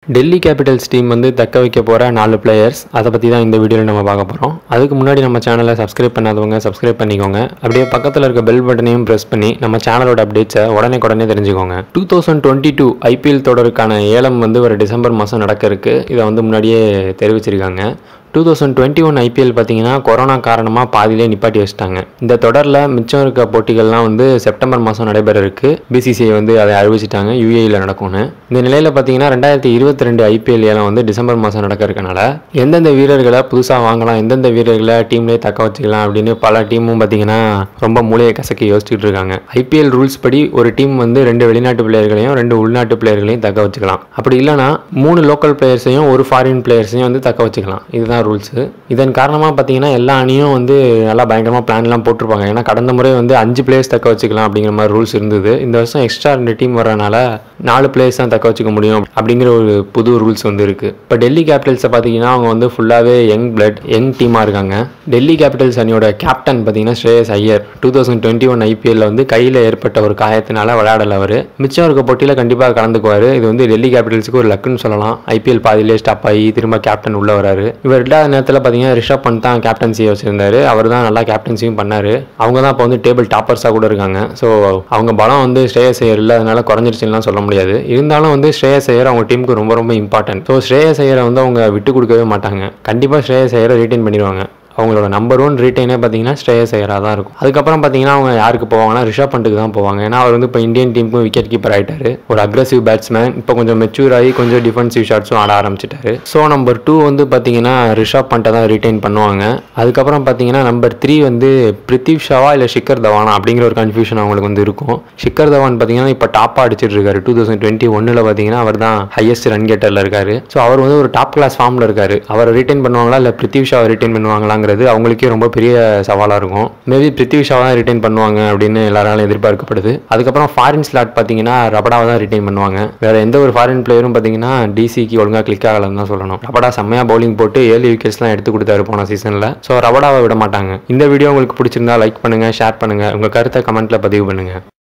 Delhi Capitals team வந்து தக்க வைக்க போகிற நாலு பிளேயர்ஸ் அதை பற்றி தான் இந்த வீடியோவில் நம்ம பார்க்க போகிறோம் அதுக்கு முன்னாடி நம்ம சேனலை சப்ஸ்கிரைப் பண்ணாதவங்க சப்ஸ்கிரைப் பண்ணிக்கோங்க அப்படியே பக்கத்தில் இருக்க பெல் பட்டனையும் ப்ரெஸ் பண்ணி நம்ம சேனலோட அப்டேட்ஸை உடனே உடனே தெரிஞ்சுக்கோங்க two thousand twenty two IPL தொடருக்கான ஏலம் வந்து ஒரு டிசம்பர் மாதம் நடக்க இருக்கு இதை வந்து முன்னாடியே தெரிவிச்சிருக்காங்க two thousand twenty one IPL பார்த்தீங்கன்னா கொரோனா காரணமாக பாதியிலே நிப்பாட்டி வச்சிட்டாங்க இந்த தொடரில் மிச்சம் இருக்க போட்டிகள்லாம் வந்து செப்டம்பர் மாதம் நடைபெற இருக்கு பிசிசிஐ வந்து அதை அறிவிச்சிட்டாங்க யூஏயில் நடக்கும்னு இந்த நிலையில் பார்த்தீங்கன்னா ரெண்டாயிரத்தி இருபத்தி ரெண்டு ஐபிஎல் ஏலம் வந்து டிசம்பர் மாதம் நடக்க இருக்கனால எந்தெந்த வீரர்களை புதுசாக வாங்கலாம் எந்தெந்த வீரர்களை டீம்லேயே தக்க வச்சுக்கலாம் அப்படின்னு பல டீமும் பார்த்தீங்கன்னா ரொம்ப மூளையை கசக்கி யோசிச்சுட்டு இருக்காங்க ஐபிஎல் ரூல்ஸ் படி ஒரு டீம் வந்து ரெண்டு வெளிநாட்டு பிளேயர்களையும் ரெண்டு உள்நாட்டு பிளேயர்களையும் தக்க வச்சுக்கலாம் அப்படி இல்லைனா மூணு லோக்கல் பிளேயர்ஸையும் ஒரு ஃபாரின் பிளேயர்ஸையும் வந்து தக்க வச்சுக்கலாம் இதுதான் ரூல்ஸு இதன் காரணமாக பார்த்தீங்கன்னா எல்லா அணியும் வந்து நல்லா பயங்கரமாக பிளான்லாம் போட்டிருப்பாங்க ஏன்னா கடந்த முறை வந்து அஞ்சு பிளேயர்ஸ் தக்க வச்சுக்கலாம் அப்படிங்கிற மாதிரி ரூல்ஸ் இருந்தது இந்த வருஷம் எக்ஸ்ட்ரா ரெண்டு டீம் வரனால நாலு பிளேயர்ஸ் தான் தக்க வச்சுக்க முடியும் அப்படிங்கிற ஒரு புது ரூல்ஸ் வந்து இருக்குது இப்போ டெல்லி கேபிட்டல்ஸை பார்த்தீங்கன்னா அவங்க வந்து ஃபுல்லாகவே யங் பிளட் யங் டீமாக இருக்காங்க டெல்லி கேபிட்டல்ஸ் அணியோட கேப்டன் பார்த்தீங்கன்னா Shreyas Iyer two thousand twenty one ஐபிஎல்ல வந்து கையில் ஏற்பட்ட ஒரு காயத்தினால விளையாடல அவர் மிச்சம் இருக்க போட்டியில் கண்டிப்பாக கலந்துக்குவார் இது வந்து டெல்லி கேபிட்டல்ஸுக்கு ஒரு லக்குன்னு சொல்லலாம் ஐபிஎல் பாதியிலே ஸ்டாப் ஆகி திரும்ப கேப்டன் உள்ள வராரு இவர் இல்லாத நேரத்தில் பார்த்தீங்கன்னா ரிஷப் பண்ட் தான் கேப்டன்சியை வச்சிருந்தாரு அவர் தான் நல்லா கேப்டன்சியும் பண்ணாரு அவங்க தான் இப்போ வந்து டேபிள் டாப்பர்ஸாக கூட இருக்காங்க ஸோ அவங்க பலம் வந்து ஸ்ரேயஸ் ஐயர் இல்லாதனால குறைஞ்சிருச்சுலாம் சொல்ல முடியாது இருந்தாலும் வந்து ஸ்ரேயஸ் ஐயர் அவங்க டீமுக்கு ரொம்ப ரொம்ப இம்பார்ட்டன்ட் ஸோ ஸ்ரேயஸ் ஐயரை வந்து அவங்க விட்டு கொடுக்கவே மாட்டாங்க கண்டிப்பாக ஸ்ரேயஸ் ஐயரை ரீட்டைன் பண்ணிடுவாங்க அவங்களோட நம்பர் ஒன் ரீட்டைனே பார்த்தீங்கன்னா ஸ்ரேயஸ் ஐயராக தான் இருக்கும் அதுக்கப்புறம் பார்த்தீங்கன்னா அவங்க யாருக்கு போவாங்கன்னா ரிஷப் பண்ட்டுக்கு தான் போவாங்க ஏன்னா அவர் வந்து இப்போ இந்தியன் டீமுக்கும் விக்கெட் கீப்பர் ஆயிட்டாரு ஒரு அக்ரஸிவ் பேட்ஸ்மேன் இப்போ கொஞ்சம் மெச்சூர் ஆகி கொஞ்சம் டிஃபென்சிவ் ஷாட்ஸும் ஆட ஆரம்பிச்சிட்டாரு ஸோ நம்பர் டூ வந்து பார்த்தீங்கன்னா ரிஷப் பண்ட்டை தான் ரீட்டைன் பண்ணுவாங்க அதுக்கப்புறம் பார்த்தீங்கன்னா நம்பர் த்ரீ வந்து பிரித்திவ் ஷாவா இல்லை ஷிக்கர் தவானா அப்படிங்கிற ஒரு கன்ஃபியூஷன் அவங்களுக்கு வந்து இருக்கும் ஷிக்கர் தவான் பார்த்தீங்கன்னா இப்போ டாப்பாக அடிச்சிட்டு இருக்காரு டூ தௌசண்ட் டுவெண்ட்டி ஒன்னில் பார்த்தீங்கன்னா அவர் தான் ஹையஸ்ட் ரன் கெட்டரில் இருக்காரு ஸோ அவர் வந்து ஒரு டாப் கிளாஸ் ஃபார்மில் இருக்காரு அவரை ரீட்டைன் பண்ணுவாங்களா இல்லை பிரித்திவ் ஷாவை ரீட்டைன் பண்ணுவாங்களாங்கிறது அவங்களுக்கே ரொம்ப பெரிய சவாலாக இருக்கும் மேபி பிரித்திவ் ஷாவை தான் ரிட்டைன் பண்ணுவாங்க அப்படின்னு எல்லாராலும் எதிர்பார்க்கப்படுது அதுக்கப்புறம் ஃபாரின் ஸ்லாட் பார்த்தீங்கன்னா ரபடாவை தான் ரிட்டைன் பண்ணுவாங்க வேற எந்த ஒரு ஃபாரின் பிளேயரும் பார்த்தீங்கன்னா டிசிக்கு ஒழுங்காக கிளிக் ஆகலன்னு தான் சொல்லணும் ரபடா செம்மையாக பவுலிங் போட்டு ஏழு விக்கெட்ஸ்லாம் எடுத்து கொடுத்தாரு போன சீசனில் ஸோ ரபடாவை விட மாட்டாங்க இந்த வீடியோ உங்களுக்கு பிடிச்சிருந்தா லைக் பண்ணுங்க ஷேர் பண்ணுங்க உங்க கருத்தை கமெண்ட்ல பதிவு பண்ணுங்க